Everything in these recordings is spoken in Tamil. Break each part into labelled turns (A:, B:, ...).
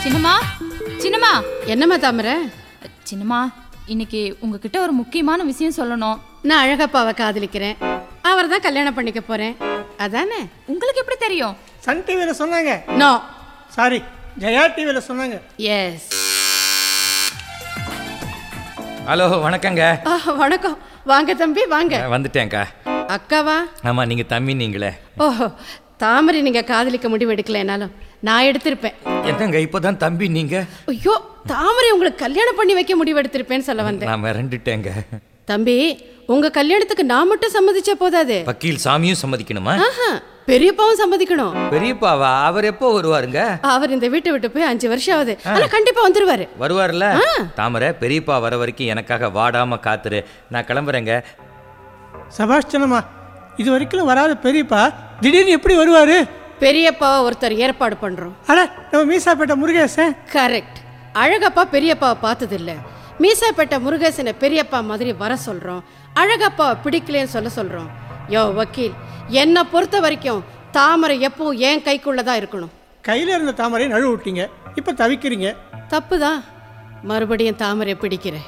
A: சின்னம்மா சின்னம்மா
B: என்னம்மா தாமரை
A: சின்னம்மா இன்னைக்கு உங்ககிட்ட ஒரு முக்கியமான விஷயம் சொல்லணும்
B: நான் அழகப்பாவை காதலிக்கிறேன் அவர் தான் கல்யாணம் பண்ணிக்க போறேன் அதானே
A: உங்களுக்கு எப்படி தெரியும்
C: சன் டிவியில் சொன்னாங்க
B: நோ
C: சாரி ஜெயா டிவியில் சொன்னாங்க
B: எஸ்
D: ஹலோ வணக்கங்க
B: வணக்கம் வாங்க தம்பி வாங்க
D: அஹ், வந்துட்டேன்க்கா
B: அக்காவா
D: ஆமாம் நீங்கள் தம்பி நீங்களே
B: ஓஹோ தாமரை நீங்க காதலிக்க முடிவு எடுக்கலைனாலும் நான் எடுத்திருப்பேன்
D: என்னங்க இப்போ தான் தம்பி நீங்கள்
B: ஐயோ தாமரை உங்களுக்கு கல்யாணம் பண்ணி வைக்க முடிவு எடுத்திருப்பேன்னு சொல்ல வந்தேன்
D: நான் மிரண்டுட்டேங்க
B: தம்பி உங்க கல்யாணத்துக்கு நான் மட்டும் சம்மதிச்சா போதாது
D: வக்கீல் சாமியும் சம்மதிக்கணுமா
B: ஆஹா, பெரியப்பாவும் சம்மதிக்கணும்
D: பெரியப்பாவா அவர் எப்போ வருவாருங்க
B: அவர் இந்த வீட்டை விட்டு போய் அஞ்சு வருஷம் ஆகுது ஆனா கண்டிப்பா வந்துருவாரு
D: வருவார்ல தாமரை பெரியப்பா வர வரைக்கும் எனக்காக வாடாம காத்துரு நான் கிளம்புறேங்க
C: சபாஷ்சனமா இது வரைக்கும் வராத பெரியப்பா திடீர்னு எப்படி வருவாரு
B: பெரியப்பாவை ஒருத்தர் ஏற்பாடு பண்றோம்
C: அட நம்ம மீசாப்பேட்டை முருகேசன்
B: கரெக்ட் அழகப்பா பெரியப்பாவை பார்த்தது இல்ல மீசாப்பேட்டை முருகேசனை பெரியப்பா மாதிரி வர சொல்றோம் அழகப்பாவை பிடிக்கலன்னு சொல்ல சொல்றோம் யோ வக்கீல் என்னை பொறுத்த வரைக்கும் தாமரை எப்பவும் என் கைக்குள்ள தான் இருக்கணும்
C: கையில் இருந்த தாமரை நழுவு விட்டீங்க இப்போ தவிக்கிறீங்க
B: தப்புதான் மறுபடியும் தாமரை பிடிக்கிறேன்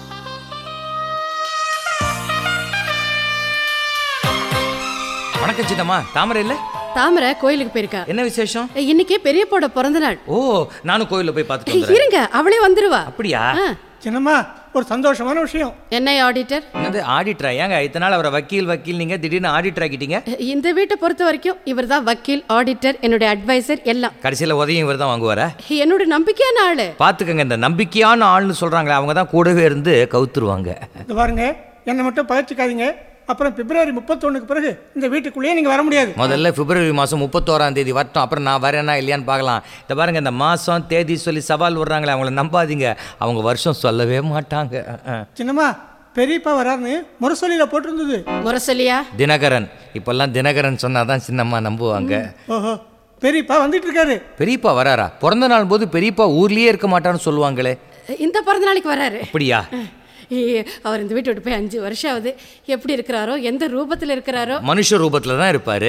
D: வணக்கம் சின்னம்மா தாமரை இல்லை
B: தாமரை கோயிலுக்கு போயிருக்கா
D: என்ன விசேஷம்
B: இன்னைக்கு பெரியப்பாவோட பிறந்த நாள்
D: ஓ நானும் கோயிலில் போய் பார்த்துட்டு வந்துடுறேன்
B: இருங்க அவளே வந்துருவா
D: அப்படியா
B: ஆ,
C: சின்னம்மா ஒரு சந்தோஷமான விஷயம்
B: என்ன ஆடிட்டர்
D: என்னது ஆடிட்டரா ஏங்க இத்தனை நாள் அவரை வக்கீல் வக்கீல் நீங்கள் திடீர்னு ஆடிட்டர் ஆக்கிட்டீங்க
B: இந்த வீட்டை பொறுத்த வரைக்கும் இவர் தான் வக்கீல் ஆடிட்டர் என்னுடைய அட்வைசர் எல்லாம்
D: கடைசியில் உதயம் இவர் தான் வாங்குவாரா
B: என்னோட நம்பிக்கையான ஆளு
D: பார்த்துக்கங்க இந்த நம்பிக்கையான ஆள்னு சொல்கிறாங்களே அவங்க தான் கூடவே இருந்து கவுத்துருவாங்க
C: இது பாருங்க என்னை மட்டும் பகிச்சுக்காதீங்க அப்புறம் பிப்ரவரி முப்பத்தொன்னுக்கு பிறகு இந்த வீட்டுக்குள்ளேயே நீங்கள் வர முடியாது
D: முதல்ல பிப்ரவரி மாதம் முப்பத்தோராம் தேதி வரட்டும் அப்புறம் நான் வரேனா இல்லையான்னு பார்க்கலாம் இந்த பாருங்க இந்த மாதம் தேதி சொல்லி சவால் விடுறாங்களே அவங்கள நம்பாதீங்க அவங்க வருஷம் சொல்லவே மாட்டாங்க அஹ், அஹ்.
C: சின்னம்மா பெரியப்பா வராருன்னு முரசொலியில் போட்டிருந்தது
B: முரசொலியா
D: தினகரன் இப்பெல்லாம் தினகரன் சொன்னால் தான் சின்னம்மா நம்புவாங்க
C: ஓஹோ பெரியப்பா வந்துட்டு இருக்காரு
D: பெரியப்பா வராரா பிறந்த நாள் போது பெரியப்பா ஊர்லயே இருக்க மாட்டான்னு சொல்லுவாங்களே
B: இந்த பிறந்த நாளைக்கு வராரு
D: அப்படியா
B: ஏ, அவர் இந்த வீட்டை விட்டு போய் அஞ்சு வருஷம் ஆகுது எப்படி இருக்கிறாரோ எந்த ரூபத்தில் இருக்கிறாரோ
D: மனுஷ ரூபத்தில் தான் இருப்பாரு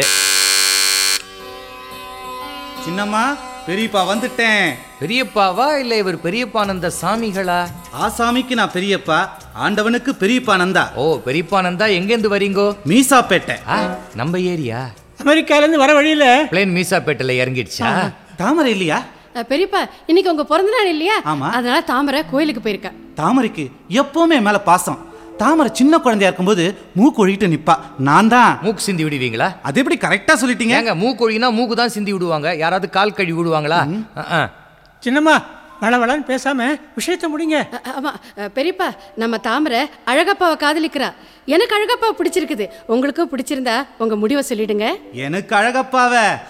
E: சின்னம்மா பெரியப்பா வந்துட்டேன்
D: பெரியப்பாவா இல்லை இவர் பெரியப்பானந்த சாமிகளா
E: ஆசாமிக்கு நான் பெரியப்பா ஆண்டவனுக்கு பெரியப்பா நந்தா
D: ஓ பெரியப்பானந்தா எங்கேருந்து வரீங்கோ
E: மீசாப்பேட்டை
D: ஆ நம்ம ஏரியா
C: அமெரிக்காலேருந்து வர வழியில்
D: பிளேன் மீசாப்பேட்டையில் இறங்கிடுச்சா
E: தாமரை இல்லையா
B: அஹ், பெரியப்பா இன்னைக்கு உங்க பிறந்த நாள் இல்லையா
E: ஆமா.
B: அதனால தாமரை கோயிலுக்கு போயிருக்கா
E: தாமரைக்கு எப்பவுமே என் மேல பாசம் தாமரை சின்ன குழந்தையா இருக்கும்போது மூக்கு ஒழிக்கிட்டு நிப்பா நான் தான்
D: மூக்கு சிந்தி விடுவீங்களா
E: அது எப்படி கரெக்டா சொல்லிட்டீங்க
D: ஏங்க மூக்கு ஒழினா மூக்கு தான் சிந்தி விடுவாங்க யாராவது கால் கழுவி விடுவாங்களா அஹ், அஹ்.
C: சின்னம்மா வள வளன்னு பேசாம விஷயத்தை முடிங்க
B: அ- ஆமா அஹ், பெரியப்பா நம்ம தாமரை அழகப்பாவை காதலிக்கிறா எனக்கு அழகப்பாவை பிடிச்சிருக்குது உங்களுக்கும் பிடிச்சிருந்தா உங்க முடிவை சொல்லிடுங்க
E: எனக்கு அழகப்பாவ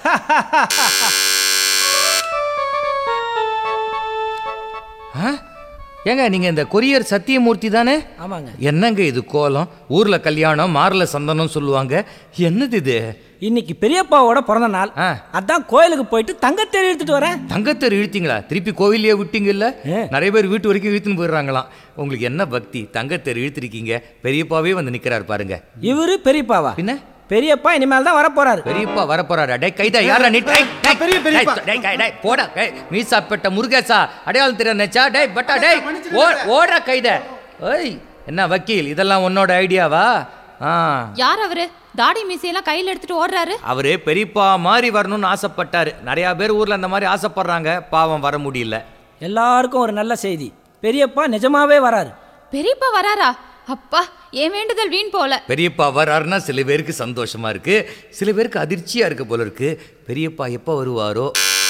D: ஆ? ஏங்க நீங்க இந்த கொரியர் சத்தியமூர்த்தி தானே
F: ஆமாங்க
D: என்னங்க இது கோலம் ஊர்ல கல்யாணம் மார்ல சந்தனம் சொல்லுவாங்க என்னது இது
F: இன்னைக்கு பெரியப்பாவோட பிறந்த நாள்
D: ஆ.
F: அதான் கோயிலுக்கு போயிட்டு தங்கத்தேர் எடுத்துட்டு வரேன்
D: தங்கத்தர் இழுத்தீங்களா திருப்பி கோவிலையே விட்டீங்க இல்ல நிறைய பேர் வீட்டு வரைக்கும் இழுத்துன்னு போயிடுறாங்களாம் உங்களுக்கு என்ன பக்தி தங்கத்தர் இழுத்திருக்கீங்க பெரியப்பாவே வந்து நிக்கிறார் பாருங்க
F: இவரு பெரியப்பாவா
D: பின்ன
F: பெரியப்பா இனிமேல் தான் வரப்போறாரு
D: பெரியப்பா வரப்போறாரு டே கைதா யாரா நீ டேய், டேய்,
E: பெரிய பெரியப்பா.
D: டேய், டேய், டேய், டேய், போடா டேய், மீசாப்பேட்ட முருகேசா அடையாளம் தெரியாது நெச்சா டேய் பட்டா டேய் ஓ ஓடா கைத ஏய் என்ன வக்கீல் இதெல்லாம் உன்னோட ஐடியாவா ஆ
A: யார் அவரு தாடி மீசையெல்லாம் கையில எடுத்துட்டு ஓடுறாரு
D: அவரு பெரியப்பா மாதிரி வரணும்னு ஆசைப்பட்டாரு நிறைய பேர் ஊர்ல அந்த மாதிரி ஆசைப்படுறாங்க பாவம் வர முடியல
F: எல்லாருக்கும் ஒரு நல்ல செய்தி பெரியப்பா நிஜமாவே வராரு
A: பெரியப்பா வராரா அப்பா என் வேண்டுதல் வீண் போல
D: பெரியப்பா வராருன்னா சில பேருக்கு சந்தோஷமா இருக்கு சில பேருக்கு அதிர்ச்சியா இருக்கு போல இருக்கு பெரியப்பா எப்போ வருவாரோ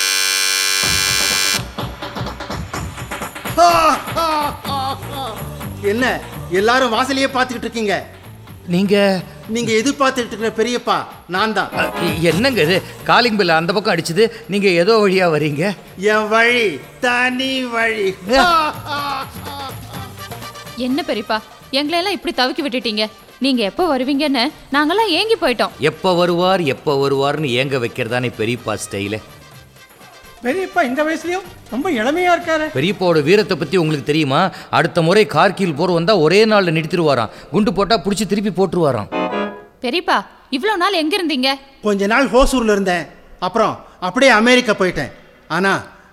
G: என்ன எல்லாரும் வாசலையே பார்த்துக்கிட்டு இருக்கீங்க
D: நீங்க
G: நீங்க எதிர்பார்த்துட்டு இருக்கிற பெரியப்பா நான் தான்
D: அ, என்னங்க இது காலிங் பில் அந்த பக்கம் அடிச்சது நீங்க ஏதோ வழியா வரீங்க
G: என் வழி தனி வழி
A: என்ன பெரியப்பா எங்களை எல்லாம் இப்படி தவிக்கி விட்டுட்டீங்க நீங்க எப்போ வருவீங்கன்னு நாங்கெல்லாம் ஏங்கி போயிட்டோம்
D: எப்போ வருவார் எப்போ வருவார்னு ஏங்க வைக்கிறதானே பெரியப்பா ஸ்டைலு
C: பெரியப்பா இந்த வயசுலயும் ரொம்ப இளமையா இருக்காரு
D: பெரியப்பாவோட வீரத்தை பற்றி உங்களுக்கு தெரியுமா அடுத்த முறை கார்கில் போர் வந்தால் ஒரே நாளில் நிறுத்திடுவாராம் குண்டு போட்டால் பிடிச்சி திருப்பி போட்டுருவாராம்
A: பெரியப்பா இவ்வளவு நாள் எங்க இருந்தீங்க
G: கொஞ்ச நாள் ஹோசூர்ல இருந்தேன் அப்புறம் அப்படியே அமெரிக்கா போயிட்டேன் ஆனா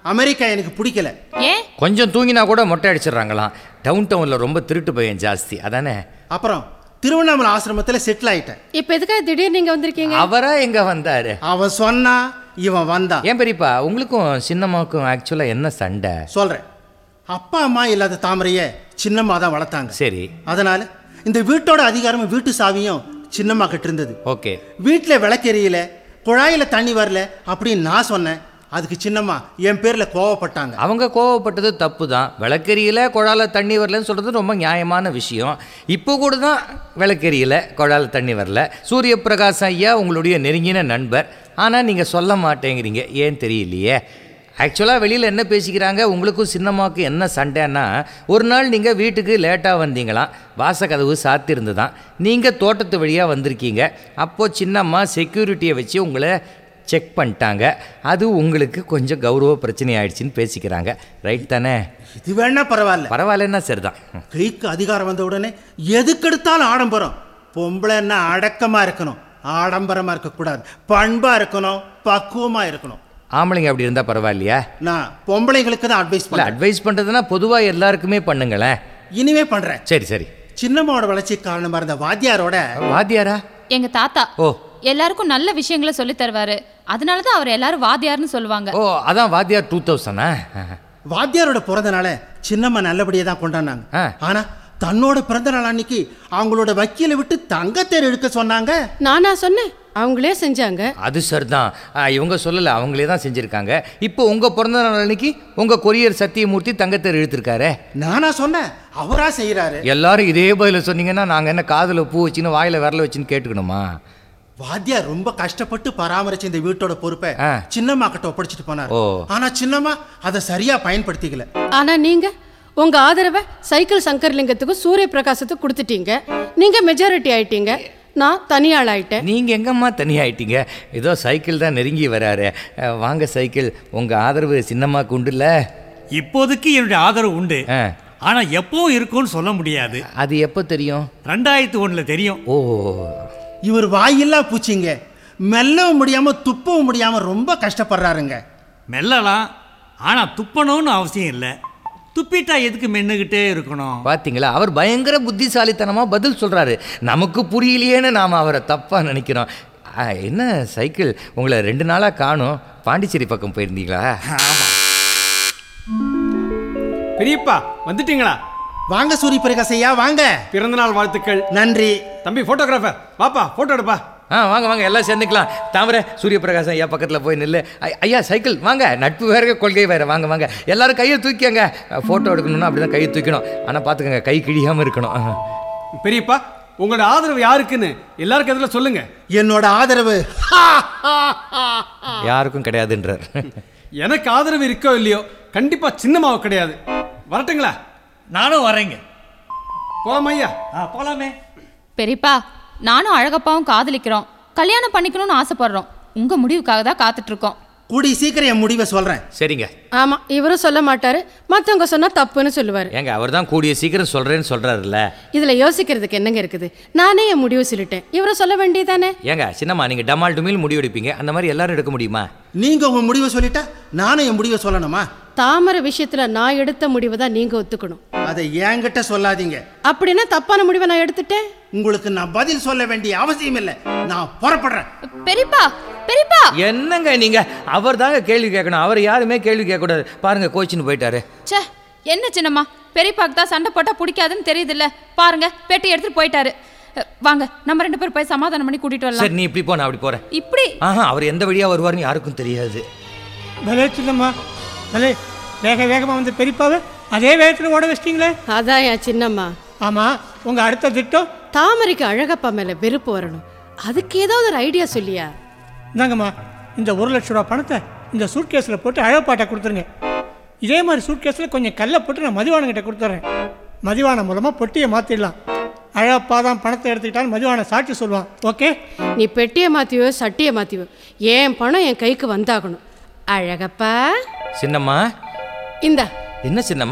G: அமெரிக்கா எனக்கு பிடிக்கல
A: ஏன்
D: கொஞ்சம் தூங்கினா கூட மொட்டை அடிச்சிடுறாங்களாம் டவுன் டவுனில் ரொம்ப திருட்டு பையன் ஜாஸ்தி அதானே
G: அப்புறம் திருவண்ணாமலை ஆசிரமத்தில் செட்டில் ஆயிட்டேன்
B: இப்போ எதுக்காக திடீர்னு நீங்க வந்திருக்கீங்க
D: அவரா எங்க வந்தாரு
G: அவன் சொன்னா இவன் வந்தான்
D: ஏன் பெரியப்பா உங்களுக்கும் சின்னம்மாவுக்கும் ஆக்சுவலாக என்ன சண்டை
G: சொல்றேன் அப்பா அம்மா இல்லாத தாமரைய சின்னம்மா தான் வளர்த்தாங்க
D: சரி
G: அதனால இந்த வீட்டோட அதிகாரமும் வீட்டு சாவியும் சின்னம்மா கிட்ட இருந்தது
D: ஓகே
G: வீட்டில் விளக்கெரியல குழாயில தண்ணி வரல அப்படின்னு நான் சொன்னேன் அதுக்கு சின்னம்மா என் பேர்ல கோவப்பட்டாங்க
D: அவங்க கோவப்பட்டது தப்பு தான் விளக்கெரியில குழால தண்ணி வரலன்னு சொல்கிறது ரொம்ப நியாயமான விஷயம் இப்போ கூட தான் விளக்கெரியில குழால தண்ணி வரல சூரிய பிரகாஷ் ஐயா உங்களுடைய நெருங்கின நண்பர் ஆனால் நீங்கள் சொல்ல மாட்டேங்கிறீங்க ஏன் தெரியலையே ஆக்சுவலாக வெளியில் என்ன பேசிக்கிறாங்க உங்களுக்கும் சின்னம்மாவுக்கும் என்ன சண்டைன்னா ஒரு நாள் நீங்கள் வீட்டுக்கு லேட்டாக வந்தீங்களாம் வாசக்கதவு சாத்திருந்து தான் நீங்கள் தோட்டத்து வழியாக வந்திருக்கீங்க அப்போது சின்னம்மா செக்யூரிட்டியை வச்சு உங்களை செக் பண்ணிட்டாங்க அது உங்களுக்கு கொஞ்சம் கௌரவ பிரச்சனை ஆயிடுச்சுன்னு பேசிக்கிறாங்க ரைட் தானே
G: இது வேணா பரவாயில்ல
D: பரவாயில்லன்னா சரிதான் ம்.
G: கைக்கு அதிகாரம் வந்த உடனே எதுக்கெடுத்தாலும் ஆடம்பரம் பொம்பளைன்னா அடக்கமா இருக்கணும் ஆடம்பரமா இருக்கக்கூடாது பண்பா இருக்கணும் பக்குவமா இருக்கணும்
D: ஆம்பளைங்க அப்படி இருந்தால் பரவாயில்லையா
G: நான் பொம்பளைங்களுக்கு தான் அட்வைஸ்
D: இல்லை
G: பண்ணேன்
D: அட்வைஸ் பண்ணுறதுன்னா பொதுவாக எல்லாருக்குமே பண்ணுங்களேன்
G: இனிமே பண்றேன்
D: சரி சரி
G: சின்னம்மாவோட வளர்ச்சி காரணமா இருந்த வாத்தியாரோட
D: வாத்தியாரா
A: எங்க தாத்தா
D: ஓ
A: எல்லாருக்கும் நல்ல விஷயங்களை சொல்லி தருவாரு அதனால தான் அவர் எல்லாரும் வாதியார்னு சொல்லுவாங்க
D: ஓ அதான் வாத்தியார் டூ தௌசண்டா
G: வாத்தியாரோட பிறந்த நாளை சின்னம்மா நல்லபடியா தான் கொண்டாடினாங்க
D: ஆ.
G: ஆனா தன்னோட பிறந்த நாள் அன்னைக்கு அவங்களோட வக்கீலை விட்டு தங்கத்தேர் எடுக்க சொன்னாங்க
B: நானா சொன்னேன் அவங்களே செஞ்சாங்க
D: அது சரிதான் ஆ, இவங்க சொல்லலை அவங்களே தான் செஞ்சுருக்காங்க இப்போ உங்கள் பிறந்த நாள் அன்னைக்கு உங்கள் கொரியர் சத்தியமூர்த்தி தங்கத்தேர் இழுத்துருக்காரே
G: நானா சொன்னேன் அவரா செய்யறாரு
D: எல்லாரும் இதே பதில சொன்னீங்கன்னா நாங்கள் என்ன காதில் பூ வச்சுன்னு வாயில் விரல வச்சுன்னு கேட்டுக்கணுமா
G: வாத்தியார் ரொம்ப கஷ்டப்பட்டு பராமரிச்ச இந்த வீட்டோட பொறுப்பை
D: ஆ.
G: சின்னம்மா கிட்ட ஒப்படைச்சிட்டு போனார்
D: ஓ.
G: ஆனா சின்னம்மா அதை சரியா பயன்படுத்திக்கல
B: ஆனா நீங்க உங்க ஆதரவை சைக்கிள் சங்கர்லிங்கத்துக்கும் சூரிய பிரகாசத்துக்கும் கொடுத்துட்டீங்க நீங்க மெஜாரிட்டி ஆயிட்டீங்க நான் தனியாள் ஆயிட்டேன்
D: நீங்கள் எங்கம்மா தனியாயிட்டீங்க ஏதோ சைக்கிள் தான் நெருங்கி வராரு அஹ், வாங்க சைக்கிள் உங்கள் ஆதரவு சின்னம்மாக்கு உண்டுல்ல
H: இப்போதைக்கு என்னுடைய ஆதரவு உண்டு
D: ஆ
H: ஆனா எப்பவும் இருக்கும்னு சொல்ல முடியாது
D: அது எப்போ தெரியும்
H: ரெண்டாயிரத்தி ஒண்ணுல தெரியும்
D: ஓ
G: இவர் வாயில்லா பூச்சிங்க மெல்லவும் முடியாம துப்பவும் முடியாம ரொம்ப கஷ்டப்படுறாருங்க
H: மெல்லலாம் ஆனா துப்பணும்னு அவசியம் இல்லை துப்பிட்டா எதுக்கு மென்னுகிட்டே இருக்கணும்
D: பார்த்தீங்களா அவர் பயங்கர புத்திசாலித்தனமாக பதில் சொல்கிறாரு நமக்கு புரியலையேன்னு நாம் அவரை தப்பாக நினைக்கிறோம் ஆ, என்ன சைக்கிள் உங்களை ரெண்டு நாளாக காணும் பாண்டிச்சேரி பக்கம் போயிருந்தீங்களா
I: பெரியப்பா வந்துட்டீங்களா
G: வாங்க சூரிய பிரகாசையா வாங்க
I: பிறந்தநாள் வாழ்த்துக்கள்
G: நன்றி
I: தம்பி போட்டோகிராஃபர் வாப்பா போட்டோ எடுப்பா
D: ஆ வாங்க வாங்க எல்லாம் சேர்ந்துக்கலாம் தாமரை சூரிய பிரகாசம் ஐயா பக்கத்தில் போய் நில்லு ஐ- ஐயா சைக்கிள் வாங்க நட்பு வேற கொள்கை வேற வாங்க வாங்க எல்லாரும் கையை தூக்கிங்க ஃபோட்டோ எடுக்கணும்னா அப்படி தான் கையை தூக்கணும் ஆனால் பார்த்துக்கங்க கை கிழியாமல் இருக்கணும் ஆ.
I: பெரியப்பா உங்களோட ஆதரவு யாருக்குன்னு எல்லாருக்கும் எதில் சொல்லுங்க
G: என்னோட ஆதரவு
D: யாருக்கும் கிடையாதுன்றார்
I: எனக்கு ஆதரவு இருக்கோ இல்லையோ கண்டிப்பா சின்னமாவு கிடையாது வரட்டுங்களா
H: நானும் வரேங்க
I: போலாமா ஐயா
H: ஆ போலாமே
A: பெரியப்பா நானும் அழகப்பாவும் காதலிக்கிறோம் கல்யாணம் பண்ணிக்கணும்னு ஆசைப்படுறோம் உங்க முடிவுக்காக தான் காத்துட்டு இருக்கோம்
G: கூடி சீக்கிரம் என் முடிவை சொல்றேன்
D: சரிங்க
B: ஆமா இவரும் சொல்ல மாட்டாரு மத்தவங்க சொன்னா தப்புன்னு சொல்லுவாரு
D: ஏங்க அவர் தான் கூடிய சீக்கிரம் சொல்கிறேன்னு சொல்கிறாருல்ல
B: இதுல யோசிக்கிறதுக்கு என்னங்க இருக்குது நானே என் முடிவு சொல்லிட்டேன் இவரை சொல்ல வேண்டியதானே
D: ஏங்க சின்னம்மா நீங்கள் டமால் டுமில் முடிவெடுப்பீங்க அந்த மாதிரி எல்லாரும் எடுக்க முடியுமா
G: நீங்க உங்க முடிவை சொல்லிட்டா நானும் என் முடிவை சொல்லணுமா
B: தாமரை விஷயத்துல நான் எடுத்த முடிவை தான் நீங்க ஒத்துக்கணும்
G: அதை என்கிட்ட சொல்லாதீங்க
B: அப்படின்னா தப்பான முடிவை நான் எடுத்துட்டேன்
G: உங்களுக்கு நான் பதில் சொல்ல வேண்டிய அவசியம் இல்லை நான் புறப்படுறேன்
A: பெரியப்பா பெரியப்பா
D: என்னங்க நீங்கள் அவர் தாங்க கேள்வி கேட்கணும் அவர் யாருமே கேள்வி கேட்கக்கூடாது பாருங்க கோச்சின்னு போயிட்டாரு
A: ச்சே என்ன சின்னம்மா பெரியப்பாக்கு தான் சண்டை போட்டா பிடிக்காதுன்னு தெரியுதுல்ல பாருங்க பெட்டி எடுத்துட்டு போயிட்டாரு அஹ், வாங்க நம்ம ரெண்டு பேரும் போய் சமாதானம் பண்ணி கூட்டிட்டு வரலாம்
D: சரி நீ இப்படி போ நான் அப்படி போகிறேன்
A: இப்படி
D: ஆஹா அவர் எந்த வழியாக வருவார்னு யாருக்கும் தெரியாது
C: பலே சின்னம்மா பலே வேக வேகமாக வந்த பெரியப்பாவை அதே வேகத்தில் ஓட வச்சிட்டிங்களே
B: அதான் என் சின்னம்மா
C: ஆமாம் உங்கள் அடுத்த திட்டம்
B: தாமரைக்கு அழகப்பா மேல வெறுப்பு வரணும் அதுக்கு ஏதாவது ஒரு ஐடியா சொல்லியா
C: இந்தாங்கம்மா இந்த ஒரு லட்ச ரூபா பணத்தை இந்த சூட்கேஸில் போட்டு அழப்பாட்டை கொடுத்துருங்க இதே மாதிரி சூட்கேஸில் கொஞ்சம் கல்லை போட்டு நான் மதிவானங்கிட்ட கொடுத்துட்றேன் மதிவானம் மூலமாக பொட்டியை மாற்றிடலாம் அழப்பா தான் பணத்தை எடுத்துக்கிட்டான்னு மதிவான சாட்சி சொல்லுவான் ஓகே
B: நீ பெட்டியை மாத்தியோ சட்டியை மாத்தியோ என் பணம் என் கைக்கு வந்தாகணும் அழகப்பா
D: சின்னம்மா
B: இந்தா
D: என்ன சின்னம்மா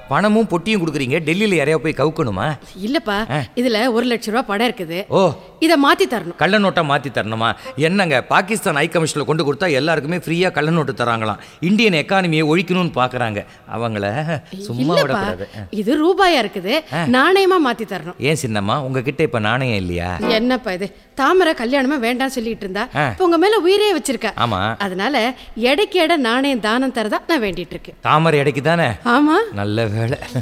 D: பணமும் பொட்டியும் கொடுக்குறீங்க டெல்லியில் யாரையா போய் கவுக்கணுமா
B: இல்லப்பா இதுல ஒரு லட்ச ரூபா படம் இருக்குது
D: ஓ
B: இத மாத்தி தரணும்
D: கள்ள நோட்டை மாற்றி தரணுமா என்னங்க பாகிஸ்தான் ஹை கமிஷனில் கொண்டு கொடுத்தா எல்லாருக்குமே ஃப்ரீயாக கள்ள நோட்டு தராங்களாம் இந்தியன் எக்கானமியை ஒழிக்கணும்னு பார்க்குறாங்க அவங்கள சும்மா
B: இல்லப்பா
D: விடக்கூடாது
B: இது ரூபாயா இருக்குது நாணயமா மாத்தி தரணும்
D: ஏன் சின்னம்மா உங்ககிட்ட இப்போ நாணயம் இல்லையா
B: என்னப்பா இது தாமரை கல்யாணமா வேண்டாம்னு சொல்லிட்டு இருந்தா
D: ஆ.
B: இப்ப உங்க மேல உயிரே வச்சிருக்கா
D: ஆமா.
B: அதனால எடைக்கு எடை நாணயம் தானம் தரதா நான் வேண்டிட்டு இருக்கேன்
D: தாமரை இடைக்கு தானே
B: ஆமா
D: நல்ல வேலை